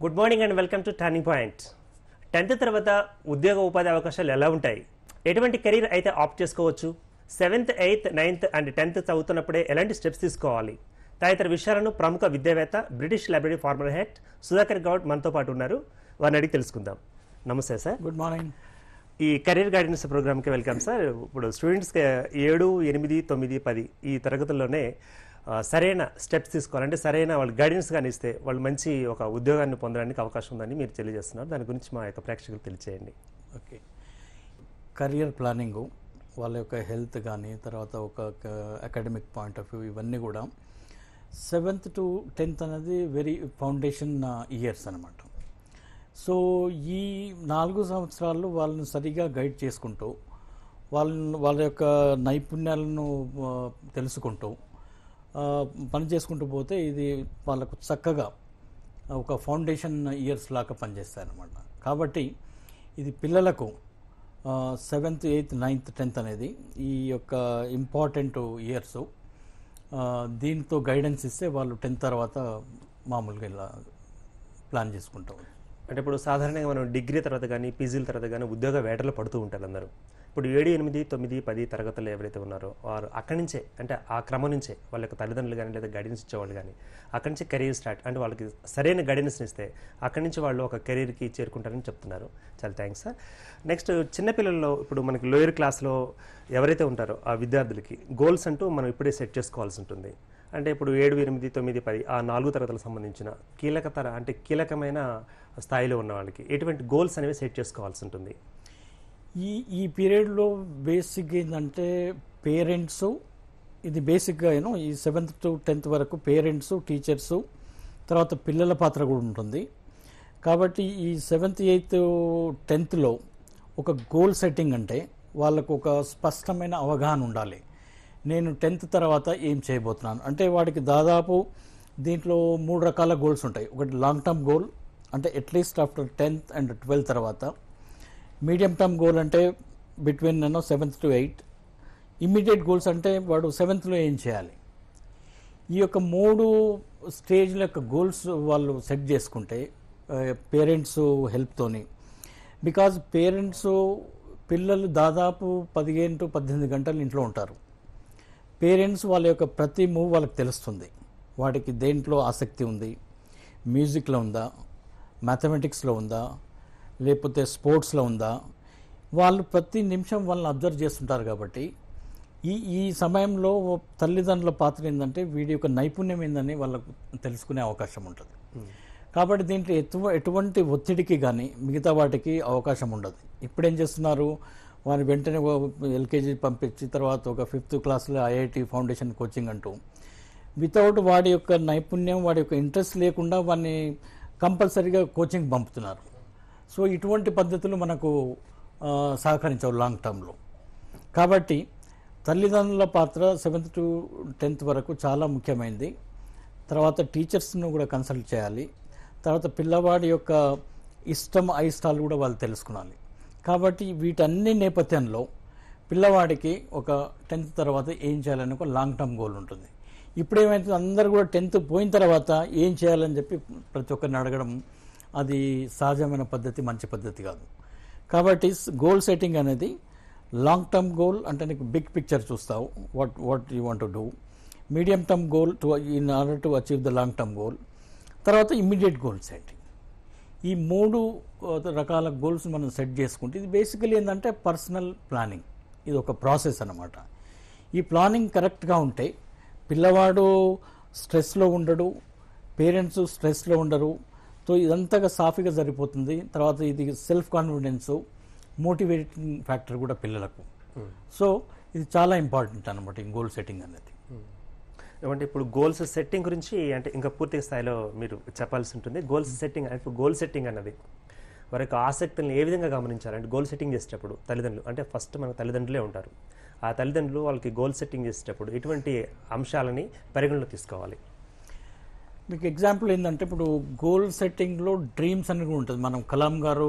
Good morning and welcome to turning point tenth తర్వాత ఉద్యోగ ఉపాధి అవకాశాలు ఎలా ఉంటాయి ఎటువంటి కెరీర్ అయితే ఆప్ట్ చేసుకోవచ్చు seventh eighth ninth and tenth చదువుతున్నప్పుడే ఎలాంటి స్టెప్స్ తీసుకోవాలి తదితర విషయాలను ప్రముఖ విద్యావేత్త British library former head Sudhakar Goud మనతో పాటు ఉన్నారు వారిని అడిగి తెలుసుకుందాం నమస్తే సార్ గుడ్ మార్నింగ్ ఈ కెరీర్ గైడెన్స్ ప్రోగ్రామ్కి వెల్కమ్ సార్ ఇప్పుడు స్టూడెంట్స్కి ఏడు ఎనిమిది తొమ్మిది పది ఈ తరగతుల్లోనే ఆ, సరైన స్టెప్స్ తీసుకోవాలంటే సరైన వాళ్ళు గైడెన్స్ కానీ ఇస్తే వాళ్ళు మంచి ఒక ఉద్యోగాన్ని పొందడానికి అవకాశం ఉందని మీరు తెలియజేస్తున్నారు దాని గురించి మా యొక్క ప్రేక్షకులకు తెలియచేయండి ఓకే కెరియర్ ప్లానింగ్ వాళ్ళ యొక్క హెల్త్ కానీ తర్వాత ఒక అకాడమిక్ పాయింట్ ఆఫ్ వ్యూ ఇవన్నీ కూడా సెవెంత్ టు టెన్త్ అనేది వెరీ ఫౌండేషన్ ఇయర్స్ అనమాట సో ఈ నాలుగు సంవత్సరాలు వాళ్ళని సరిగా గైడ్ చేసుకుంటూ వాళ్ళని వాళ్ళ యొక్క నైపుణ్యాలను ఆ, తెలుసుకుంటూ ఆ, పని చేసుకుంటూ పోతే ఇది వాళ్ళకు చక్కగా ఒక ఫౌండేషన్ ఇయర్స్ లాగా పనిచేస్తాయి అన్నమాట కాబట్టి ఇది పిల్లలకు సెవెంత్ ఎయిత్ నైన్త్ టెన్త్ అనేది ఈ యొక్క ఇంపార్టెంట్ ఇయర్స్ దీంతో గైడెన్స్ ఇస్తే వాళ్ళు టెన్త్ తర్వాత మామూలుగా ఇలా ప్లాన్ చేసుకుంటాం అంటే ఇప్పుడు సాధారణంగా మనం డిగ్రీ తర్వాత కానీ పీజీల తర్వాత కానీ ఉద్యోగ వేటలో పడుతూ ఉంటారు అందరూ ఇప్పుడు ఏడు ఎనిమిది తొమ్మిది పది తరగతులు ఎవరైతే ఉన్నారో వారు అక్కడి నుంచే అంటే ఆ క్రమం నుంచే వాళ్ళ యొక్క తల్లిదండ్రులు కానీ లేదా గైడెన్స్ ఇచ్చేవాళ్ళు కానీ అక్కడి నుంచి కెరీర్ స్టార్ట్ అంటే వాళ్ళకి సరైన గైడెన్స్ ఇస్తే అక్కడి నుంచి వాళ్ళు ఒక కెరీర్కి చేరుకుంటారని చెప్తున్నారు చాలా థ్యాంక్స్ సార్ నెక్స్ట్ చిన్నపిల్లల్లో ఇప్పుడు మనకి లోయర్ క్లాస్లో ఎవరైతే ఉంటారో ఆ విద్యార్థులకి గోల్స్ అంటూ మనం ఇప్పుడే సెట్ చేసుకోవాల్సి ఉంటుంది అంటే ఇప్పుడు ఏడు ఎనిమిది తొమ్మిది పది ఆ నాలుగు తరగతులకు సంబంధించిన కీలకతర అంటే కీలకమైన స్థాయిలో ఉన్న వాళ్ళకి ఎటువంటి గోల్స్ అనేవి సెట్ చేసుకోవాల్సి ఉంటుంది ఈ ఈ పీరియడ్లో బేసిక్ ఏంటంటే పేరెంట్స్ ఇది బేసిక్గా యూనో ఈ సెవెంత్ టు టెన్త్ వరకు పేరెంట్స్ టీచర్స్ తర్వాత పిల్లల పాత్ర కూడా ఉంటుంది కాబట్టి ఈ సెవెంత్ ఎయిత్ టెన్త్లో ఒక గోల్ సెట్టింగ్ అంటే వాళ్ళకు ఒక స్పష్టమైన అవగాహన ఉండాలి నేను టెన్త్ తర్వాత ఏం చేయబోతున్నాను అంటే వాడికి దాదాపు దీంట్లో మూడు రకాల గోల్స్ ఉంటాయి ఒకటి లాంగ్ టర్మ్ గోల్ అంటే at least after tenth and twelfth తర్వాత మీడియం టర్మ్ గోల్ అంటే బిట్వీన్ నేను seventh to eight immediate goals అంటే వాడు సెవెంత్లో ఏం చేయాలి ఈ యొక్క మూడు స్టేజ్ల యొక్క గోల్స్ వాళ్ళు సెట్ చేసుకుంటే పేరెంట్స్ హెల్ప్తోని బికాజ్ పేరెంట్స్ పిల్లలు దాదాపు పదిహేను టు పద్దెనిమిది గంటలు ఇంట్లో ఉంటారు పేరెంట్స్ వాళ్ళ యొక్క ప్రతి మూవ్ వాళ్ళకి తెలుస్తుంది వాడికి దేంట్లో ఆసక్తి ఉంది మ్యూజిక్లో ఉందా మ్యాథమెటిక్స్లో ఉందా లేకపోతే స్పోర్ట్స్లో ఉందా వాళ్ళు ప్రతి నిమిషం వాళ్ళని అబ్జర్వ్ చేస్తుంటారు కాబట్టి ఈ ఈ సమయంలో తల్లిదండ్రుల పాత్ర ఏంటంటే వీడి యొక్క నైపుణ్యం ఏందని వాళ్ళకు తెలుసుకునే అవకాశం ఉంటుంది కాబట్టి దీంట్లో ఎటు ఎటువంటి ఒత్తిడికి కానీ మిగతా వాటికి అవకాశం ఉండదు ఇప్పుడు ఏం చేస్తున్నారు వారిని వెంటనే ఎల్కేజీ పంపించి తర్వాత ఒక ఫిఫ్త్ క్లాస్లో ఐఐటి ఫౌండేషన్ కోచింగ్ అంటూ వితౌట్ వాడి యొక్క నైపుణ్యం వాడి యొక్క ఇంట్రెస్ట్ లేకుండా వాడిని కంపల్సరీగా కోచింగ్ పంపుతున్నారు సో ఇటువంటి పద్ధతులు మనకు ఆ, సహకరించవు లాంగ్ టర్మ్లో కాబట్టి తల్లిదండ్రుల పాత్ర సెవెంత్ టు టెన్త్ వరకు చాలా ముఖ్యమైనది తర్వాత టీచర్స్ను కూడా కన్సల్ట్ చేయాలి తర్వాత పిల్లవాడి యొక్క ఇష్టం అయిష్టాలు కూడా వాళ్ళు తెలుసుకోవాలి కాబట్టి వీటన్ని నేపథ్యంలో పిల్లవాడికి ఒక టెన్త్ తర్వాత ఏం చేయాలని ఒక లాంగ్ టర్మ్ గోల్ ఉంటుంది ఇప్పుడు ఏమైతుంది అందరూ కూడా టెన్త్ పోయిన తర్వాత ఏం చేయాలని చెప్పి ప్రతి ఒక్కరిని అడగడం అది సహజమైన పద్ధతి మంచి పద్ధతి కాదు కాబట్టి గోల్ సెట్టింగ్ అనేది లాంగ్ టర్మ్ గోల్ అంటే నీకు బిగ్ పిక్చర్ చూస్తావు what what you want to do medium term goal to in order to achieve the long term goal తర్వాత ఇమ్మీడియట్ గోల్ సెట్టింగ్ ఈ మూడు ఆ, రకాల గోల్స్ మనం సెట్ చేసుకుంటే ఇది బేసికలీ ఏంటంటే పర్సనల్ ప్లానింగ్ ఇది ఒక ప్రాసెస్ అన్నమాట ఈ ప్లానింగ్ కరెక్ట్గా ఉంటే పిల్లవాడు స్ట్రెస్లో ఉండడు పేరెంట్స్ స్ట్రెస్లో ఉండరు సో ఇదంతగా సాఫీగా సరిపోతుంది తర్వాత ఇది సెల్ఫ్ కాన్ఫిడెన్స్ మోటివేటింగ్ ఫ్యాక్టర్ కూడా పిల్లలకు సో ఇది చాలా ఇంపార్టెంట్ అనమాట ఈ గోల్ సెట్టింగ్ అనేది ఏమంటే ఇప్పుడు గోల్స్ సెట్టింగ్ గురించి అంటే ఇంకా పూర్తి స్థాయిలో మీరు చెప్పాల్సి ఉంటుంది గోల్స్ సెట్టింగ్ అంటే ఇప్పుడు గోల్ సెట్టింగ్ అన్నది వారి యొక్క ఆసక్తులను ఏ విధంగా గమనించాలి అంటే గోల్ సెట్టింగ్ చేసేటప్పుడు తల్లిదండ్రులు అంటే ఫస్ట్ మన తల్లిదండ్రులే ఉంటారు ఆ తల్లిదండ్రులు వాళ్ళకి గోల్ సెట్టింగ్ చేసేటప్పుడు ఎటువంటి అంశాలని పరిగణలో తీసుకోవాలి మీకు ఎగ్జాంపుల్ ఏంటంటే ఇప్పుడు గోల్ సెట్టింగ్లో డ్రీమ్స్ అని కూడా ఉంటుంది మనం కలాం గారు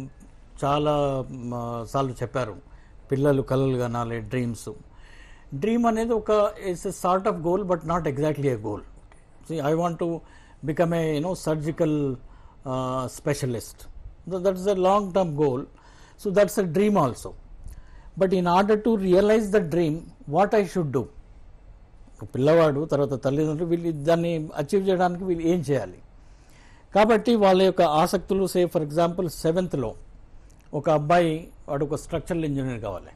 చాలా మ, సార్లు చెప్పారు పిల్లలు కలలు కనాలి డ్రీమ్స్ డ్రీమ్ అనేది ఒక it's a sort of goal but not exactly a goal I want to become a you know surgical specialist. Th- That's a long term goal. So that's a dream also. But in order to realize the dream, what I should do? ఒక పిల్లవాడు తర్వాత తల్లిదండ్రులు వీళ్ళు దాన్ని achieve చేయడానికి వీళ్ళు ఏం చేయాలి కాబట్టి వాళ్ళ యొక్క ఆసక్తులు సే ఫర్ ఎగ్జాంపుల్ సెవెంత్లో ఒక అబ్బాయి వాడు ఒక స్ట్రక్చరల్ ఇంజనీర్ కావాలి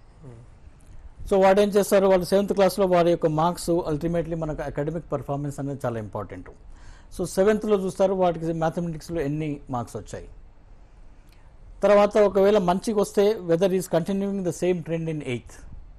సో వాడు ఏం చేస్తారు వాళ్ళు సెవెంత్ క్లాస్లో వారి యొక్క మార్క్స్ అల్టిమేట్లీ మనకు అకాడమిక్ పర్ఫార్మెన్స్ అనేది చాలా ఇంపార్టెంట్ సో సెవెంత్లో చూస్తారు వాటికి మ్యాథమెటిక్స్లో ఎన్ని మార్క్స్ వచ్చాయి తర్వాత ఒకవేళ మంచిగా వస్తే whether is continuing the same trend in eighth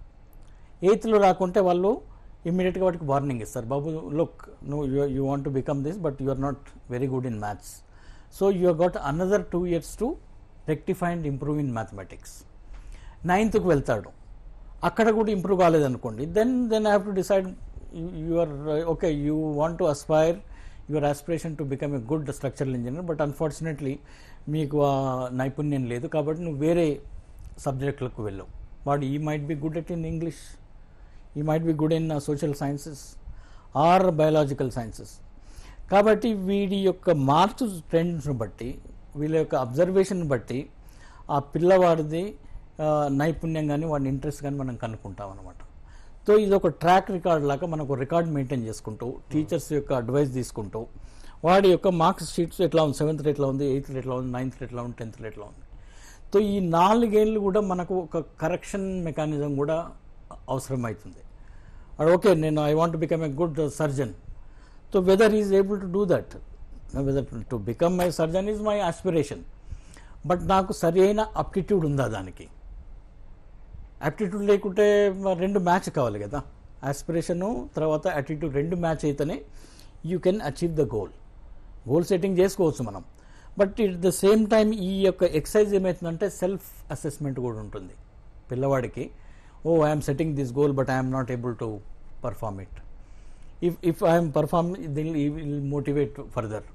ఎయిత్లో రాకుంటే వాళ్ళు ఇమ్మీడియట్గా వాటికి వార్నింగ్ ఇస్తారు బాబు look no you you want to become this but you are not very good in maths so you got another two years to rectify and improve in mathematics నైన్త్కి వెళ్తాడు అక్కడ కూడా ఇంప్రూవ్ కాలేదనుకోండి then then have to decide your okay you want to aspire your aspiration to become a good structural engineer but unfortunately మీకు ఆ నైపుణ్యం లేదు కాబట్టి నువ్వు వేరే సబ్జెక్టులకు వెళ్ళవు వాడు ఈ might be good at in English ఈ might be good in social sciences or biological sciences కాబట్టి వీడి యొక్క మార్క్స్ ట్రెండ్స్ను బట్టి వీళ్ళ యొక్క అబ్జర్వేషన్ బట్టి ఆ పిల్లవాడిది ఆ, నైపుణ్యం కానీ వాడి ఇంట్రెస్ట్ కానీ మనం కనుక్కుంటాం అనమాట సో ఇది ఒక ట్రాక్ రికార్డ్ లాగా మనకు రికార్డ్ మెయింటైన్ చేసుకుంటూ టీచర్స్ యొక్క అడ్వైస్ తీసుకుంటూ వాడి యొక్క మార్క్స్ షీట్స్ ఎట్లా ఉంది సెవెంత్ ఎట్లా ఉంది ఎయిత్ ఎట్లా ఉంది నైన్త్ ఎట్లా ఉంది టెన్త్ ఎట్లా ఉంది సో ఈ నాలుగేళ్ళు కూడా మనకు ఒక కరెక్షన్ మెకానిజం కూడా అవసరమవుతుంది అది ఓకే నేను I want become a good surgeon so whether is able to do that whether to become my surgeon is my aspiration but నాకు సరి అయిన అప్టిట్యూడ్ ఉందా దానికి యాప్టిట్యూడ్ లేకుంటే మరి రెండు మ్యాచ్ కావాలి కదా ఆస్పిరేషను తర్వాత యాటిట్యూడ్ రెండు మ్యాచ్ అయితేనే you can achieve the goal goal setting చేసుకోవచ్చు మనం but it the same time ఈ యొక్క ఎక్సర్సైజ్ ఏమవుతుందంటే సెల్ఫ్ అసెస్మెంట్ కూడా ఉంటుంది పిల్లవాడికి oh I'm setting this goal but I'm not able to perform it if if I'm perform till ఈ will motivate further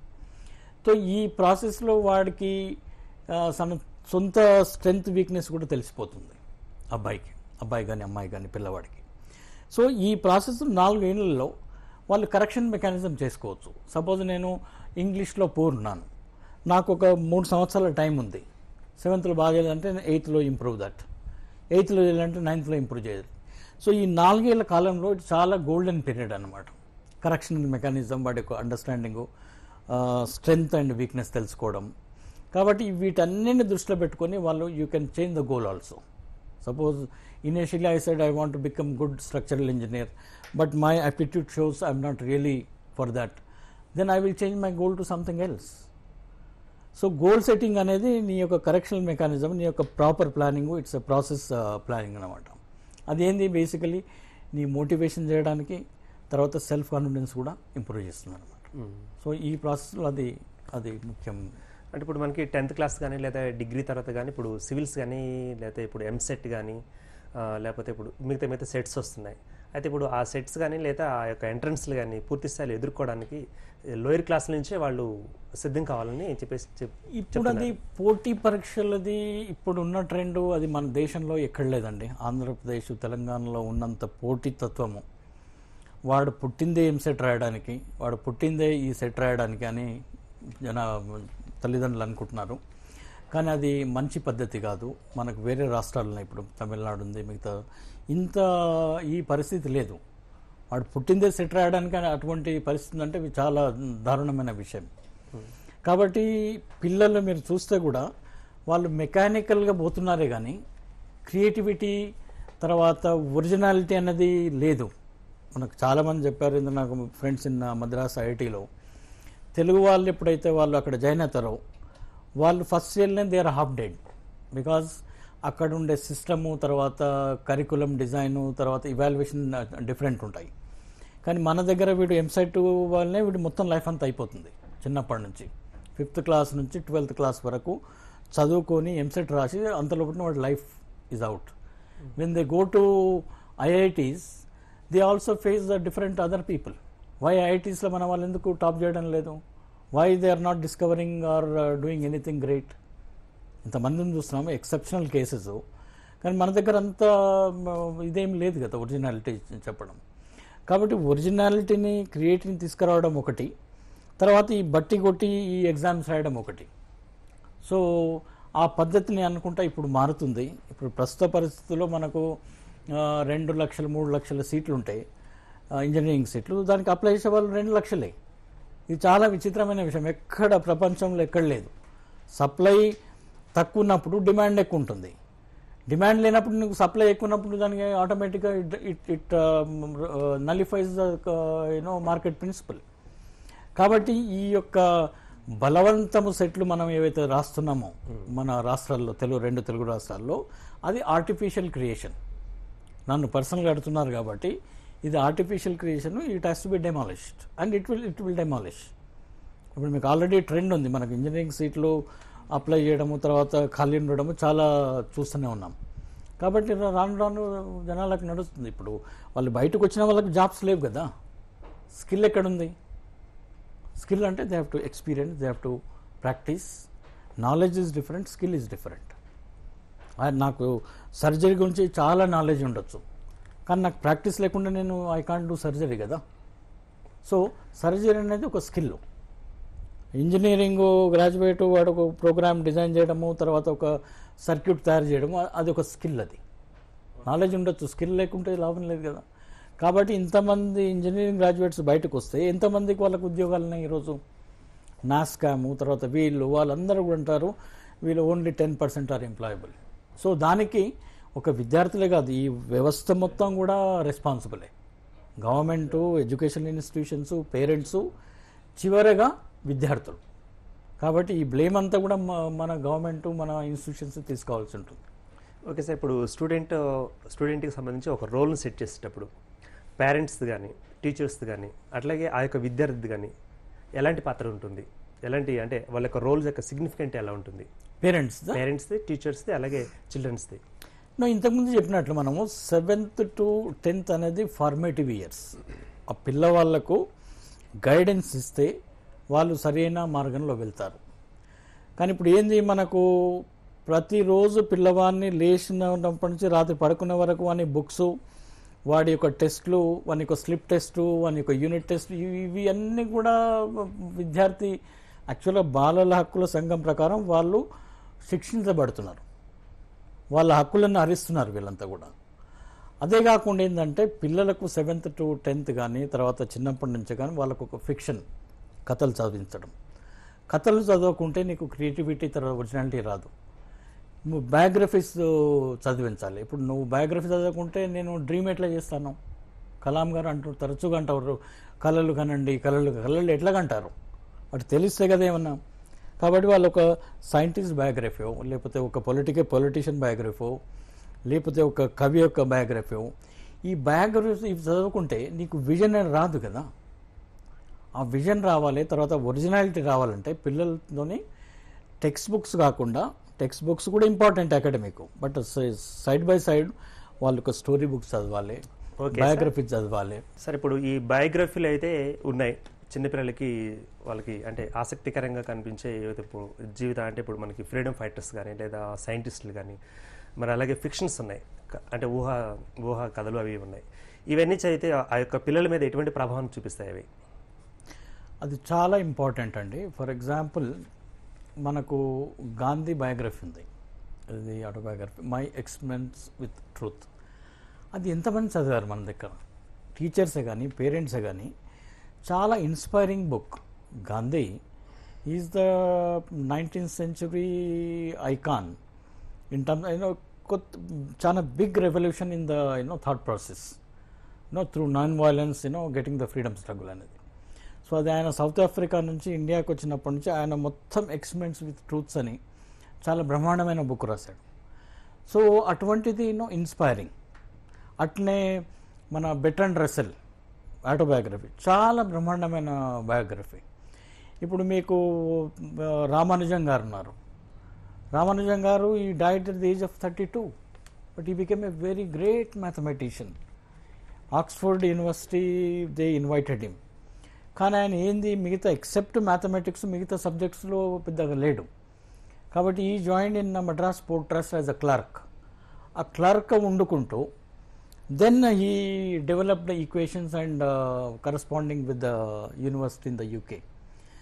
so ఈ ప్రాసెస్లో వాడికి ఆ, తన సొంత స్ట్రెంగ్త్ వీక్నెస్ కూడా తెలిసిపోతుంది అబ్బాయికి అబ్బాయి కానీ అమ్మాయి కానీ పిల్లవాడికి సో ఈ ప్రాసెస్ నాలుగు ఏళ్ళలో వాళ్ళు కరెక్షన్ మెకానిజం చేసుకోవచ్చు సపోజ్ నేను ఇంగ్లీష్లో పూర్ ఉన్నాను నాకు ఒక మూడు సంవత్సరాల టైం ఉంది సెవెంత్లో బాగా చేయాలంటే ఎయిత్లో ఇంప్రూవ్ దట్ ఎయిత్లో చేయాలంటే నైన్త్లో ఇంప్రూవ్ చేయాలి సో ఈ నాలుగేళ్ల కాలంలో ఇది చాలా గోల్డెన్ పీరియడ్ అనమాట కరెక్షన్ మెకానిజం వాటి యొక్క అండర్స్టాండింగు స్ట్రెంగ్త్ అండ్ వీక్నెస్ తెలుసుకోవడం కాబట్టి వీటన్నిటిని దృష్టిలో పెట్టుకొని వాళ్ళు you can change the goal also suppose initially I said I want to become good structural engineer but my aptitude shows I'm not really for that then I will change my goal to something else so goal setting అనేది నీ యొక్క correctional mechanism నీ యొక్క proper planning it's a process planning అనమాట అదేంది basically నీ motivation చేయడానికి తర్వాత సెల్ఫ్ కాన్ఫిడెన్స్ కూడా ఇంప్రూవ్ చేస్తుంది అనమాట సో ఈ ప్రాసెస్లో అది అది ముఖ్యం అంటే ఇప్పుడు మనకి టెన్త్ క్లాస్ కానీ లేదా డిగ్రీ తర్వాత కానీ ఇప్పుడు సివిల్స్ కానీ లేకపోతే ఇప్పుడు ఎంసెట్ కానీ ఆ, లేకపోతే ఇప్పుడు మిగతా మిగతా సెట్స్ వస్తున్నాయి అయితే ఇప్పుడు ఆ సెట్స్ కానీ లేదా ఆ యొక్క ఎంట్రన్స్లు కానీ పూర్తి స్థాయిలో ఎదుర్కోవడానికి లోయర్ క్లాస్ నుంచే వాళ్ళు సిద్ధం కావాలని చెప్పేసి చెప్- ఇప్పుడు అది పోటీ పరీక్షలది ఇప్పుడు ఉన్న ట్రెండ్ అది మన దేశంలో ఎక్కడ లేదండి ఆంధ్రప్రదేశ్ తెలంగాణలో ఉన్నంత పోటీతత్వము వాడు పుట్టిందే ఏం సెట్ రాయడానికి వాడు పుట్టిందే ఈ సెట్ రాయడానికి అని జన తల్లిదండ్రులు అనుకుంటున్నారు కానీ అది మంచి పద్ధతి కాదు మనకు వేరే రాష్ట్రాల్లో ఇప్పుడు తమిళనాడు ఉంది మిగతా ఇంత ఈ పరిస్థితి లేదు వాడు పుట్టిందే సెట్ రాయడానికి అని అటువంటి పరిస్థితి అంటే ఇవి చాలా దారుణమైన విషయం కాబట్టి పిల్లలు మీరు చూస్తే కూడా వాళ్ళు మెకానికల్గా పోతున్నారే కానీ క్రియేటివిటీ తర్వాత ఒరిజినాలిటీ అనేది లేదు మనకు చాలామంది చెప్పారు ఇందులో నాకు ఫ్రెండ్స్ ఇన్ మద్రాస్ ఐఐటీలో తెలుగు వాళ్ళు ఎప్పుడైతే వాళ్ళు అక్కడ జాయిన్ అవుతారో వాళ్ళు ఫస్ట్ ఇయర్లోనే they are half dead because అక్కడ ఉండే సిస్టము తర్వాత కరికులం డిజైను తర్వాత ఇవాల్యుయేషన్ డిఫరెంట్ ఉంటాయి కానీ మన దగ్గర వీడు ఎంసెట్ వాళ్ళనే వీడు మొత్తం లైఫ్ అంతా అయిపోతుంది చిన్నప్పటి నుంచి ఫిఫ్త్ క్లాస్ నుంచి ట్వెల్త్ క్లాస్ వరకు చదువుకొని ఎంసెట్ రాసి అంతలోపల వాడి life is out when they go to IITs they also face the different other people why ఐఐటీస్లో మన వాళ్ళు ఎందుకు టాప్ చేయడం లేదు why they are not discovering or doing anything great ఇంతమందిని చూస్తున్నాము ఎక్సెప్షనల్ కేసెస్ కానీ మన దగ్గర అంత మ, ఇదేం లేదు కదా ఒరిజినాలిటీ చెప్పడం కాబట్టి ఒరిజినాలిటీని క్రియేటివ్ని తీసుకురావడం ఒకటి తర్వాత ఈ బట్టి కొట్టి ఈ ఎగ్జామ్స్ రాయడం ఒకటి సో ఆ పద్ధతిని అనుకుంటా ఇప్పుడు మారుతుంది ఇప్పుడు ప్రస్తుత పరిస్థితుల్లో మనకు ఆ, రెండు లక్షలు మూడు లక్షల సీట్లు ఉంటాయి ఆ, ఇంజనీరింగ్ సీట్లు దానికి అప్లై చేసే వాళ్ళు రెండు లక్షలే ఇది చాలా విచిత్రమైన విషయం ఎక్కడ ప్రపంచంలో ఎక్కడ లేదు సప్లై తక్కువ ఉన్నప్పుడు డిమాండ్ ఎక్కువ ఉంటుంది డిమాండ్ లేనప్పుడు నీకు సప్లై ఎక్కువ ఉన్నప్పుడు దానికి ఆటోమేటిక్గా it it it nullifies the you know market principle కాబట్టి ఈ యొక్క బలవంతము సెట్లు మనం ఏవైతే రాస్తున్నామో మన రాష్ట్రాల్లో తెలుగు రెండు తెలుగు రాష్ట్రాల్లో అది ఆర్టిఫిషియల్ క్రియేషన్ నన్ను పర్సనల్గా అడుగుతున్నారు కాబట్టి ఇది artificial creation it has to be demolished and it will it will demolish ఇప్పుడు మీకు ఆల్రెడీ ట్రెండ్ ఉంది మనకు ఇంజనీరింగ్ సీట్లు అప్లై చేయడము తర్వాత ఖాళీ ఉండడము చాలా చూస్తూనే ఉన్నాం కాబట్టి రా- రాను రాను జనాలకు నడుస్తుంది ఇప్పుడు వాళ్ళు బయటకు వచ్చిన వాళ్ళకి జాబ్స్ లేవు కదా స్కిల్ ఎక్కడుంది స్కిల్ అంటే they have to experience they have to practice knowledge is different skill is different నాకు సర్జరీ గురించి చాలా నాలెడ్జ్ ఉండొచ్చు కానీ నాకు ప్రాక్టీస్ లేకుండా నేను ఐ కాంట్ డూ సర్జరీ కదా సో సర్జరీ అనేది ఒక స్కిల్ ఇంజనీరింగ్ గ్రాడ్యుయేట్ వాడు ఒక ప్రోగ్రామ్ డిజైన్ చేయడము తర్వాత ఒక సర్క్యూట్ తయారు చేయడము అ- అది ఒక స్కిల్ అది నాలెడ్జ్ ఉండొచ్చు స్కిల్ లేకుంటే లాభం లేదు కదా కాబట్టి ఇంతమంది ఇంజనీరింగ్ గ్రాడ్యుయేట్స్ బయటకు వస్తే ఎంతమందికి వాళ్ళకు ఉద్యోగాలు ఉన్నాయి ఈరోజు నాస్కాము తర్వాత వీళ్ళు వాళ్ళందరూ కూడా అంటారు వీళ్ళు only ten percent are employable so దానికి ఒక విద్యార్థులే కాదు ఈ వ్యవస్థ మొత్తం కూడా రెస్పాన్సిబులే గవర్నమెంటు ఎడ్యుకేషన్ ఇన్స్టిట్యూషన్స్ పేరెంట్స్ చివరగా విద్యార్థులు కాబట్టి ఈ బ్లేమ్ అంతా కూడా మ- మన గవర్నమెంట్ మన ఇన్స్టిట్యూషన్స్ తీసుకోవాల్సి ఉంటుంది ఓకే సార్ ఇప్పుడు స్టూడెంట్ స్టూడెంట్కి సంబంధించి ఒక రోల్ని సెట్ చేసేటప్పుడు పేరెంట్స్ కానీ టీచర్స్ కానీ అట్లాగే ఆ యొక్క విద్యార్థి కానీ ఎలాంటి పాత్ర ఉంటుంది ఎలాంటి అంటే వాళ్ళ యొక్క రోల్స్ యొక్క సిగ్నిఫికెంట్ ఎలా ఉంటుంది పేరెంట్స్ పేరెంట్స్ది టీచర్స్ది అలాగే చిల్డ్రన్స్ది నో ఇంతకుముందు చెప్పినట్లు మనము సెవెంత్ టు టెన్త్ అనేది ఫార్మేటివ్ ఇయర్స్ ఆ పిల్లవాళ్ళకు గైడెన్స్ ఇస్తే వాళ్ళు సరైన మార్గంలో వెళ్తారు కానీ ఇప్పుడు ఏంది మనకు ప్రతిరోజు పిల్లవాడిని లేచినప్పటి నుంచి రాత్రి పడుకునే వరకు వాని బుక్స్ వాడి యొక్క టెస్ట్లు వాని యొక్క స్లిప్ టెస్ట్ వాని యొక్క యూనిట్ టెస్ట్ ఇవి అన్నీ కూడా విద్యార్థి యాక్చువల్గా బాలల హక్కుల సంఘం ప్రకారం వాళ్ళు శిక్షించబడుతున్నారు వాళ్ళ హక్కులను హరిస్తున్నారు వీళ్ళంతా కూడా అదే కాకుండా ఏంటంటే పిల్లలకు సెవెంత్ టు టెన్త్ కానీ తర్వాత చిన్నప్పటి నుంచి కానీ వాళ్ళకు ఒక ఫిక్షన్ కథలు చదివించడం కథలు చదవకుంటే నీకు క్రియేటివిటీ తర్వాత ఒరిజినాలిటీ రాదు నువ్వు బయోగ్రఫీస్ చదివించాలి ఇప్పుడు నువ్వు బయోగ్రఫీ చదవకుంటే నేను డ్రీమ్ ఎట్లా చేస్తాను కలాం గారు అంటూ తరచుగా అంటారు కళలు కనండి కళలు కళలు ఎట్లా కంటారు వాటి తెలిస్తే కదా ఏమన్నా కాబట్టి వాళ్ళు ఒక సైంటిస్ట్ బయోగ్రఫీ లేకపోతే ఒక పొలిటికల్ పొలిటీషియన్ బయోగ్రఫీ లేకపోతే ఒక కవి యొక్క బయోగ్రఫీ ఈ బయోగ్రఫీ ఇవి చదువుకుంటే నీకు విజన్ అని రాదు కదా ఆ విజన్ రావాలి తర్వాత ఒరిజినాలిటీ రావాలంటే పిల్లలతోని టెక్స్ట్ బుక్స్ కాకుండా టెక్స్ట్ బుక్స్ కూడా important academic but side by side వాళ్ళు ఒక స్టోరీ బుక్స్ చదవాలి Okay, బయోగ్రఫీ చదవాలి సార్ ఇప్పుడు ఈ బయోగ్రఫీలు అయితే ఉన్నాయి చిన్నపిల్లలకి వాళ్ళకి అంటే ఆసక్తికరంగా కనిపించే ఏవైతే ఇప్పుడు జీవితం అంటే ఇప్పుడు మనకి ఫ్రీడమ్ ఫైటర్స్ కానీ లేదా సైంటిస్టులు కానీ మరి అలాగే ఫిక్షన్స్ ఉన్నాయి క- అంటే ఊహ ఊహ కథలు అవి ఉన్నాయి ఇవన్నీ చదివితే ఆ- ఆ యొక్క పిల్లల మీద ఎటువంటి ప్రభావం చూపిస్తాయి అవి అది చాలా ఇంపార్టెంట్ అండి ఫర్ ఎగ్జాంపుల్ మనకు గాంధీ బయోగ్రఫీ ఉంది అది autobiography my experience with truth అది ఎంతమంది చదివారు మన దగ్గర టీచర్సే కానీ పేరెంట్సే కానీ చాలా inspiring book Gandhi is the nineteenth century icon in term you know కొత్త చాలా big revolution in the you know thought process you know through non violence you know getting the freedom struggle అనేది సో అది ఆయన సౌత్ ఆఫ్రికా నుంచి ఇండియాకి వచ్చినప్పటి నుంచి ఆయన మొత్తం ఎక్స్పెరిమెంట్స్ విత్ ట్రూత్స్ అని చాలా బ్రహ్మాండమైన బుక్ రాశాడు సో అటువంటిది యూనో ఇన్స్పైరింగ్ అట్లనే మన బెట్రన్ రసెల్ ఆటోబయోగ్రఫీ చాలా బ్రహ్మాండమైన బయోగ్రఫీ ఇప్పుడు మీకు ఆ, రామానుజం గారు ఉన్నారు రామానుజం గారు he died at the age of thirty two but he became a very great mathematician Oxford University they invited him కానీ ఆయన ఏంది మిగతా ఎక్సెప్ట్ మ్యాథమెటిక్స్ మిగతా సబ్జెక్ట్స్లో పెద్దగా లేడు కాబట్టి he join in Madras port trust as a clerk ఆ క్లర్క్ వండుకుంటూ then he developed equations and corresponding with the university in the UK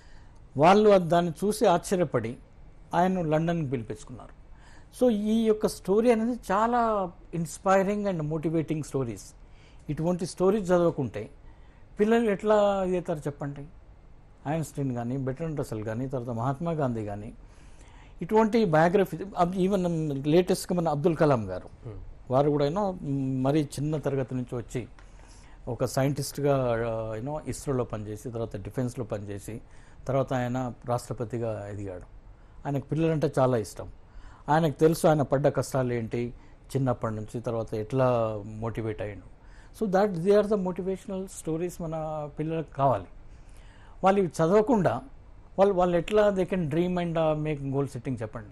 వాళ్ళు అది దాన్ని చూసి ఆశ్చర్యపడి ఆయన లండన్కి పిలిపించుకున్నారు సో ఈ యొక్క స్టోరీ అనేది చాలా ఇన్స్పైరింగ్ అండ్ మోటివేటింగ్ స్టోరీస్ ఇటువంటి స్టోరీస్ చదవకుంటే పిల్లలు ఎట్లా ఇదేతారు చెప్పండి ఐన్స్టీన్ కానీ బెటన్ రసల్ కానీ తర్వాత మహాత్మా గాంధీ కానీ ఇటువంటి బయోగ్రఫీ ఈవెన్ లేటెస్ట్గా మన అబ్దుల్ కలాం గారు వారు కూడా యూనో మరీ చిన్న తరగతి నుంచి వచ్చి ఒక సైంటిస్ట్గా యూనో ఇస్రోలో పనిచేసి తర్వాత డిఫెన్స్లో పనిచేసి తర్వాత ఆయన రాష్ట్రపతిగా ఎదిగాడు ఆయనకు పిల్లలంటే చాలా ఇష్టం ఆయనకు తెలుసు ఆయన పడ్డ కష్టాలు ఏంటి చిన్నప్పటి నుంచి తర్వాత ఎట్లా మోటివేట్ అయ్యిండు so that they are the motivational stories మన పిల్లలకు కావాలి వాళ్ళు ఇవి చదవకుండా వాళ్ళు వాళ్ళు ఎట్లా they can dream and make goal setting చెప్పండి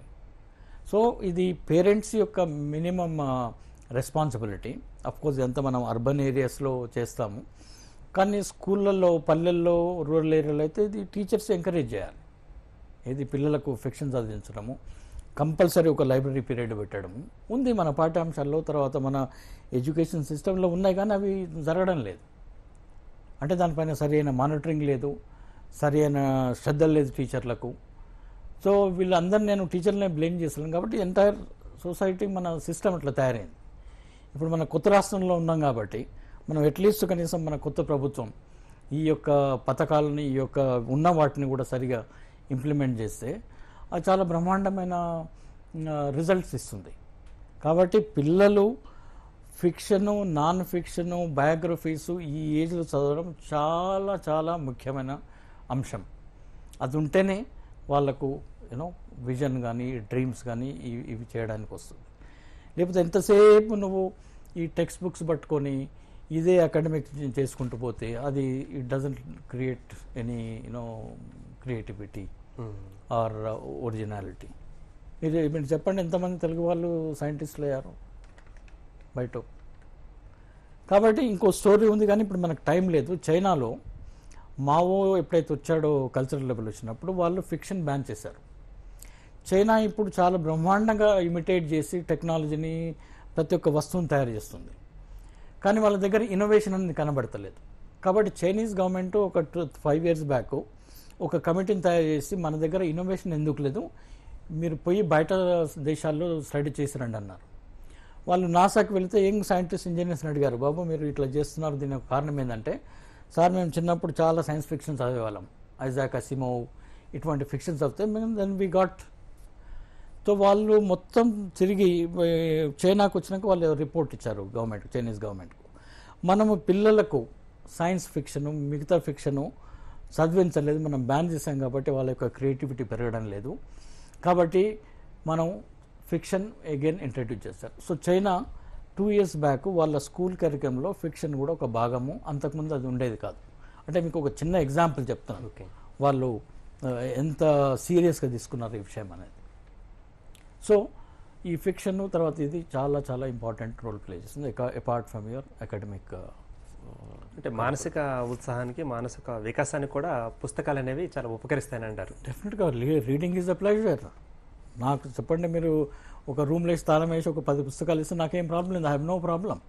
సో ఇది పేరెంట్స్ యొక్క మినిమం రెస్పాన్సిబిలిటీ కోర్స్ ఎంత మనం అర్బన్ ఏరియాస్లో చేస్తాము కానీ స్కూళ్ళల్లో పల్లెల్లో రూరల్ ఏరియాలో అయితే ఇది టీచర్స్ ఎంకరేజ్ చేయాలి ఇది పిల్లలకు ఫిక్షన్ చదివించడము కంపల్సరీ ఒక లైబ్రరీ పీరియడ్ పెట్టడము ఉంది మన పాఠ్యాంశాల్లో తర్వాత మన ఎడ్యుకేషన్ సిస్టంలో ఉన్నాయి కానీ అవి జరగడం లేదు అంటే దానిపైన సరి అయిన మానిటరింగ్ లేదు సరి అయిన శ్రద్ధ లేదు టీచర్లకు సో వీళ్ళందరినీ నేను టీచర్లనే బ్లేమ్ చేస్తున్నాను కాబట్టి ఎంటైర్ సొసైటీ మన సిస్టమ్ అట్లా తయారైంది ఇప్పుడు మన కొత్త రాష్ట్రంలో ఉన్నాం కాబట్టి మనం అట్లీస్ట్ కనీసం మన కొత్త ప్రభుత్వం ఈ యొక్క పథకాలని ఈ యొక్క ఉన్న వాటిని కూడా సరిగా ఇంప్లిమెంట్ చేస్తే అది చాలా బ్రహ్మాండమైన రిజల్ట్స్ ఇస్తుంది కాబట్టి పిల్లలు ఫిక్షను నాన్ ఫిక్షను బయోగ్రఫీసు ఈ ఏజ్లో చదవడం చాలా చాలా ముఖ్యమైన అంశం అది ఉంటేనే వాళ్ళకు యూనో విజన్ కానీ డ్రీమ్స్ కానీ ఇవి ఇవి చేయడానికి వస్తుంది లేకపోతే ఎంతసేపు నువ్వు ఈ టెక్స్ట్ బుక్స్ పట్టుకొని ఇదే అకాడమిక్ చేసుకుంటూ పోతే అది it doesn't create any you know creativity or originality మీరు మీరు చెప్పండి ఎంతమంది తెలుగు వాళ్ళు సైంటిస్టులు అయ్యారు బయట కాబట్టి ఇంకో స్టోరీ ఉంది కానీ ఇప్పుడు మనకు టైం లేదు చైనాలో మావో ఎప్పుడైతే వచ్చాడో కల్చరల్ లెవెల్ వచ్చినప్పుడు వాళ్ళు ఫిక్షన్ బ్యాన్ చేశారు చైనా ఇప్పుడు చాలా బ్రహ్మాండంగా ఇమిటేట్ చేసి టెక్నాలజీని ప్రతి ఒక్క వస్తువుని తయారు చేస్తుంది కానీ వాళ్ళ దగ్గర ఇన్నోవేషన్ అనేది కనబడతలేదు కాబట్టి చైనీస్ గవర్నమెంట్ ఒక టూ ఫైవ్ ఇయర్స్ బ్యాక్ ఒక కమిటీని తయారు చేసి మన దగ్గర ఇన్నోవేషన్ ఎందుకు లేదు మీరు పోయి బయట దేశాల్లో స్టడీ చేసిరండి అన్నారు వాళ్ళు నాసాకి వెళితే యంగ్ సైంటిస్ట్ ఇంజనీర్స్ని అడిగారు బాబు మీరు ఇట్లా చేస్తున్నారు దీని యొక్క కారణం ఏంటంటే సార్ మేము చిన్నప్పుడు చాలా సైన్స్ ఫిక్షన్ చదివేవాళ్ళం ఐజాక్ అసిమోవ్ ఇటువంటి ఫిక్షన్ చదివితే మేము దెన్ వి గాట్ సో వాళ్ళు మొత్తం తిరిగి ఏ, చైనాకు వచ్చినాక వాళ్ళు రిపోర్ట్ ఇచ్చారు గవర్నమెంట్ చైనీస్ గవర్నమెంట్కు మనము పిల్లలకు సైన్స్ ఫిక్షను మిగతా ఫిక్షను చదివించలేదు మనం బ్యాన్ చేసాం కాబట్టి వాళ్ళ యొక్క క్రియేటివిటీ పెరగడం లేదు కాబట్టి మనం ఫిక్షన్ అగైన్ ఇంట్రడ్యూస్ చేస్తారు so China two years back వాళ్ళ స్కూల్ కరికంలో ఫిక్షన్ కూడా ఒక భాగము అంతకుముందు అది ఉండేది కాదు అంటే మీకు ఒక చిన్న ఎగ్జాంపుల్ చెప్తాను ఓకే వాళ్ళు ఆ, ఎంత సీరియస్గా తీసుకున్నారు ఈ విషయం అనేది సో ఈ ఫిక్షన్ తర్వాత ఇది చాలా చాలా ఇంపార్టెంట్ రోల్ ప్లే చేస్తుంది అపార్ట్ ఫ్రమ్ యువర్ అకాడమిక్ అంటే మానసిక ఉత్సాహానికి మానసిక వికాసానికి కూడా పుస్తకాలు అనేవి చాలా ఉపకరిస్తాయని అంటారు డెఫినెట్గా రీడింగ్ ఈజ్ అ ప్లెజర్ నాకు చెప్పండి మీరు ఒక రూమ్లో వేసి తాళం వేసి ఒక పది పుస్తకాలు ఇస్తే నాకేం ప్రాబ్లం లేదు ఐ హ్యావ్ నో ప్రాబ్లం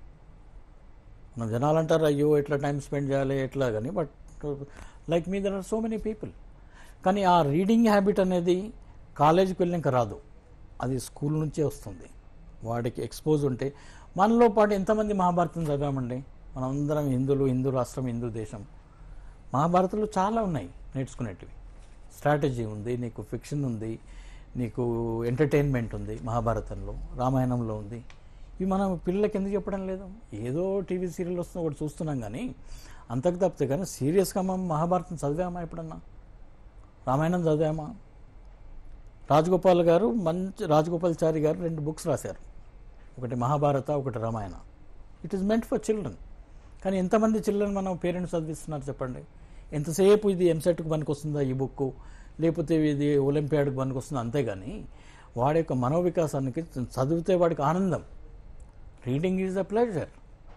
మన జనాలు అంటారు అయ్యో ఎట్లా టైం స్పెండ్ చేయాలి ఎట్లా కానీ but like me there are so many people కానీ ఆ రీడింగ్ హ్యాబిట్ అనేది కాలేజీకి వెళ్ళాక రాదు అది స్కూల్ నుంచే వస్తుంది వాడికి ఎక్స్పోజ్ ఉంటే మనలో పాటు ఎంతమంది మహాభారతం చదివామండి మనందరం హిందువులు హిందూ రాష్ట్రం హిందూ దేశం మహాభారతంలో చాలా ఉన్నాయి నేర్చుకునేటివి స్ట్రాటజీ ఉంది నీకు ఫిక్షన్ ఉంది నీకు ఎంటర్టైన్మెంట్ ఉంది మహాభారతంలో రామాయణంలో ఉంది ఇవి మనం పిల్లలకి ఎందుకు చెప్పడం లేదు ఏదో టీవీ సీరియల్ వస్తున్నా ఒకటి చూస్తున్నాం కానీ అంతకు తప్పితే కానీ సీరియస్గా మనం మహాభారతం చదివామా ఎప్పుడన్నా రామాయణం చదివామా రాజగోపాల్ గారు మంచి రాజగోపాల్చారి గారు రెండు బుక్స్ రాశారు ఒకటి మహాభారత ఒకటి Ramayana it is meant for children కానీ ఎంతమంది చిల్డ్రన్ మనం పేరెంట్స్ చదివిస్తున్నారు చెప్పండి ఎంతసేపు ఇది ఎంసెట్కి పనికి వస్తుందా ఈ బుక్ లేకపోతే ఇది ఒలింపియాడ్కి పనికి వస్తుందా అంతేగాని వాడి యొక్క మనోవికాసానికి చదివితే వాడికి ఆనందం రీడింగ్ ఈజ్ అ ప్లెజర్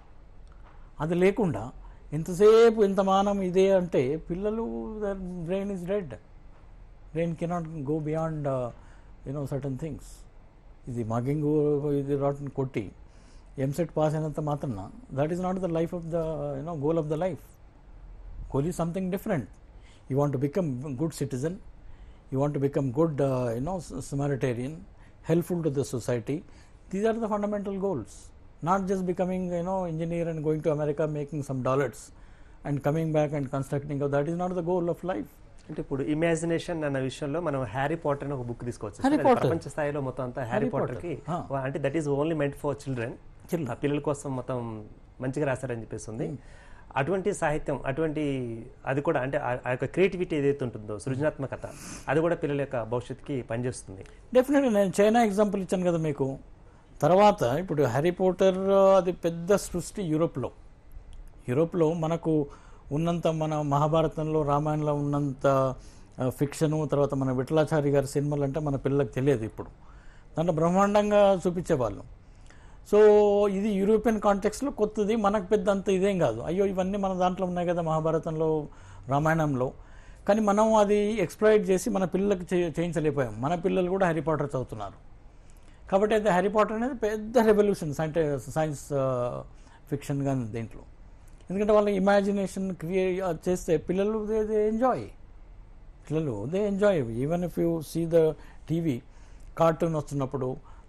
అది లేకుండా ఎంతసేపు ఎంత మానం ఇదే అంటే పిల్లలు brain is dead brain cannot go beyond you know certain things ఇది మగింగ్ ఇది రాట్ని కొట్టి ఎంసెట్ పాస్ అయినంత మాత్రాన that is not the life of the you know goal of the life goal is something different you want to become good citizen you want to become good you know samaritarian helpful to the society these are the fundamental goals not just becoming you know engineer and going to America making some dollars and coming back and constructing that is not the goal of life అంటే ఇప్పుడు imagination అన్న విషయంలో మనం Harry Potter అని ఒక book తీసుకోవచ్చు Harry అది Potter. ప్రపంచ స్థాయిలో మొత్తం అంతా హ్యారీ Harry పాటర్ Potter. కి Ah. అంటే that is only meant for children Children. ఆ పిల్లల కోసం మొత్తం మంచిగా రాశారని చెప్పేసి ఉంది అటువంటి సాహిత్యం అటువంటి అది కూడా అంటే ఆ- ఆ యొక్క క్రియేటివిటీ ఏదైతే ఉంటుందో సృజనాత్మకత అది కూడా పిల్లల యొక్క భవిష్యత్తుకి పనిచేస్తుంది డెఫినెట్గా నేను చైనా ఎగ్జాంపుల్ ఇచ్చాను కదా మీకు తర్వాత ఇప్పుడు హ్యారీ పోటర్ అది పెద్ద సృష్టి యూరోప్లో యూరోప్లో మనకు ఉన్నంత మన మహాభారతంలో రామాయణంలో ఉన్నంత ఫిక్షను తర్వాత మన విఠలాచారి గారి సినిమాలు అంటే మన పిల్లలకు తెలియదు ఇప్పుడు దాంట్లో బ్రహ్మాండంగా చూపించేవాళ్ళు సో ఇది యూరోపియన్ కాంటెక్స్లో కొత్తది మనకు పెద్ద అంత ఇదేం కాదు అయ్యో ఇవన్నీ మన దాంట్లో ఉన్నాయి కదా మహాభారతంలో రామాయణంలో కానీ మనం అది ఎక్స్ప్లాయిట్ చేసి మన పిల్లలకు చే- చేయించలేకపోయాం మన పిల్లలు కూడా హ్యారీ పాటర్ చదువుతున్నారు కాబట్టి అయితే హ్యారీ పాటర్ అనేది పెద్ద రెవల్యూషన్ సైంటి సైన్స్ ఫిక్షన్ కానీ దీంట్లో ఎందుకంటే వాళ్ళ ఇమాజినేషన్ క్రియేట్ చేస్తే పిల్లలు దే ఎంజాయ్ పిల్లలు they enjoy even if you see the TV cartoon వస్తున్నప్పుడు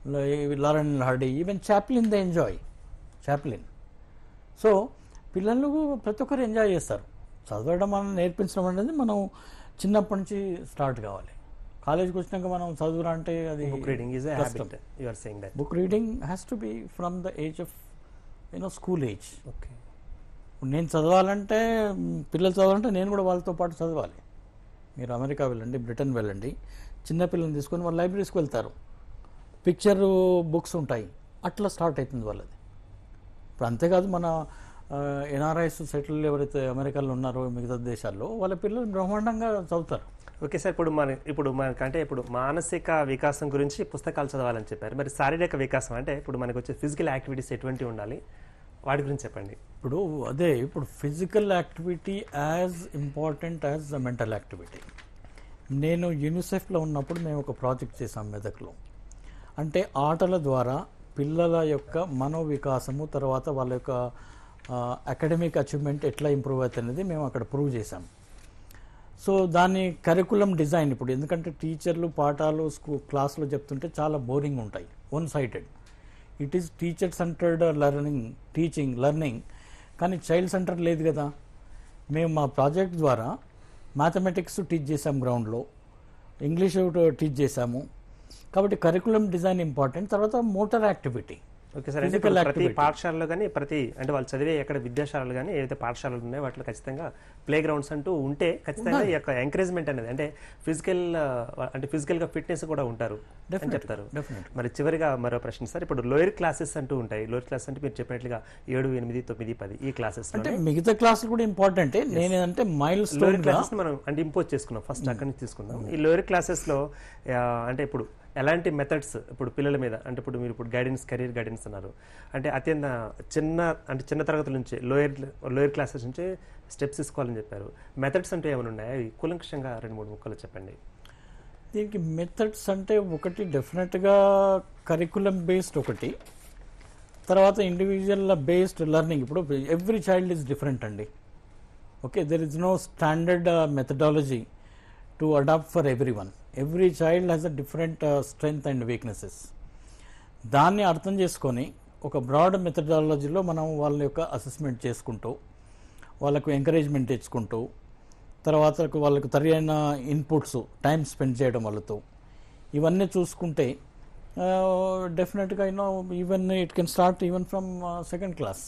Laurel Hardy even Chaplin they enjoy Chaplin so పిల్లలు ప్రతి ఒక్కరు ఎంజాయ్ చేస్తారు చదవడం మనం నేర్పించడం అనేది మనం చిన్నప్పటి నుంచి స్టార్ట్ కావాలి కాలేజ్కి వచ్చినాక మనం చదువురా అంటే అది బుక్ రీడింగ్ ఈజ్ కష్టం. Habit you are saying that book reading has to be from the age of you know school age okay ఇప్పుడు నేను చదవాలంటే మ్, పిల్లలు చదవాలంటే నేను కూడా వాళ్ళతో పాటు చదవాలి మీరు అమెరికా వెళ్ళండి బ్రిటన్ వెళ్ళండి చిన్న పిల్లల్ని తీసుకొని వాళ్ళు లైబ్రరీస్కి వెళ్తారు పిక్చర్ బుక్స్ ఉంటాయి అట్లా స్టార్ట్ అవుతుంది వాళ్ళది ఇప్పుడు అంతేకాదు మన ఎన్ఆర్ఐస్ సెటిల్ ఎవరైతే అమెరికాలో ఉన్నారో మిగతా దేశాల్లో వాళ్ళ పిల్లలు బ్రహ్మాండంగా చదువుతారు ఓకే సార్ ఇప్పుడు మన ఇప్పుడు మనకంటే ఇప్పుడు మానసిక వికాసం గురించి పుస్తకాలు చదవాలని చెప్పారు మరి శారీరక వికాసం అంటే ఇప్పుడు మనకు వచ్చే ఫిజికల్ యాక్టివిటీస్ ఎటువంటి ఉండాలి వాటి గురించి చెప్పండి ఇప్పుడు అదే ఇప్పుడు physical activity as important as the mental activity నేను యూనిసెఫ్లో ఉన్నప్పుడు మేము ఒక ప్రాజెక్ట్ చేసాం మెదక్లో అంటే ఆటల ద్వారా పిల్లల యొక్క మనోవికాసము తర్వాత వాళ్ళ యొక్క అకాడమిక్ అచీవ్మెంట్ ఎట్లా ఇంప్రూవ్ అవుతుంది అనేది మేము అక్కడ ప్రూవ్ చేసాం సో దాని కరికులం డిజైన్ ఇప్పుడు ఎందుకంటే టీచర్లు పాఠాలు స్కూ క్లాసులో చెప్తుంటే చాలా బోరింగ్ ఉంటాయి one sided it is teacher centred learning teaching learning కానీ చైల్డ్ సెంటర్ లేదు కదా మేము మా ప్రాజెక్ట్ ద్వారా మ్యాథమెటిక్స్ టీచ్ చేసాం గ్రౌండ్లో ఇంగ్లీష్ టీచ్ చేసాము కాబట్టి కరికులం డిజైన్ ఇంపార్టెంట్ తర్వాత మోటార్ యాక్టివిటీ ఓకే సార్ అంటే Physical ఇప్పుడు ప్రతి activity. పాఠశాలలో కానీ ప్రతి అంటే వాళ్ళు చదివే ఎక్కడ విద్యాశాలలు కానీ ఏదైతే పాఠశాలలు ఉన్నాయో వాటిలో ఖచ్చితంగా ప్లే గ్రౌండ్స్ అంటూ ఉంటే ఖచ్చితంగా ఈ యొక్క ఎంకరేజ్మెంట్ అనేది అంటే ఫిజికల్ అంటే physical గా ఫిట్నెస్ కూడా ఉంటారు అని Definitely, చెప్తారు definitely. మరి చివరిగా మరో ప్రశ్న సార్ ఇప్పుడు లోయర్ క్లాసెస్ అంటూ ఉంటాయి లోయర్ క్లాస్ అంటే మీరు చెప్పినట్లుగా ఏడు ఎనిమిది తొమ్మిది పది ఈ క్లాసెస్ అంటే మిగతా క్లాసులు కూడా ఇంపార్టెంటే నేనేంటే మైల్ లోయర్ స్టోన్ గా క్లాసెస్ మనం అంటే ఇంపోజ్ చేసుకున్నాం ఫస్ట్ అక్కడి నుంచి తీసుకుందాం ఈ లోయర్ క్లాసెస్ లో ఆ, అంటే ఇప్పుడు ఎలాంటి మెథడ్స్ ఇప్పుడు పిల్లల మీద అంటే ఇప్పుడు మీరు ఇప్పుడు గైడెన్స్ కెరీర్ గైడెన్స్ అన్నారు అంటే అత్యంత చిన్న అంటే చిన్న తరగతుల నుంచి లోయర్ లోయర్ క్లాసెస్ నుంచి స్టెప్స్ తీసుకోవాలని చెప్పారు మెథడ్స్ అంటే ఏమైనా ఉన్నాయా అవి కూలంకషంగా రెండు మూడు ముక్కలు చెప్పండి దీనికి మెథడ్స్ అంటే ఒకటి డెఫినెట్గా కరికులం బేస్డ్ ఒకటి తర్వాత ఇండివిజువల్ బేస్డ్ లెర్నింగ్ ఇప్పుడు ఎవ్రీ చైల్డ్ ఈజ్ డిఫరెంట్ అండి okay there is no standard methodology to adapt for everyone every child has a different strength and weaknesses దాన్ని అర్థం చేసుకొని ఒక బ్రాడ్ మెథడాలజీలో మనం వాళ్ళ యొక్క అసెస్మెంట్ చేసుకుంటూ వాళ్ళకు ఎంకరేజ్మెంట్ తెచ్చుకుంటూ తర్వాత వాళ్ళకు సరైన ఇన్పుట్స్ టైం స్పెండ్ చేయడం వాళ్ళతో ఇవన్నీ చూసుకుంటే డెఫినెట్గా you know even it can start even from second class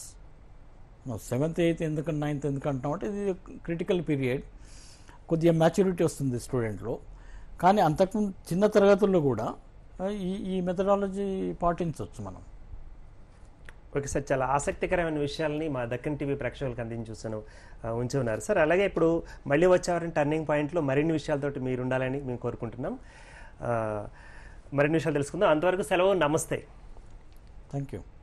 seventh eighth ఎందుకంటే నైన్త్ ఎందుకు అంటాం అంటే ఇది క్రిటికల్ పీరియడ్ కొద్దిగా మ్యాచ్యూరిటీ వస్తుంది స్టూడెంట్లో కానీ అంతకు చిన్న తరగతుల్లో కూడా ఆ, ఈ ఈ మెథడాలజీ పాటించవచ్చు మనం ఓకే సార్ చాలా ఆసక్తికరమైన విషయాల్ని మా దక్కన్ టీవీ ప్రేక్షకులకు అందించి చూసాను ఆ, ఉంచి ఉన్నారు సార్ అలాగే ఇప్పుడు మళ్ళీ వచ్చేవారిని టర్నింగ్ పాయింట్లో మరిన్ని విషయాలతోటి మీరు ఉండాలని మేము కోరుకుంటున్నాం ఆ, మరిన్ని విషయాలు తెలుసుకుందాం అంతవరకు సెలవు నమస్తే థ్యాంక్ యూ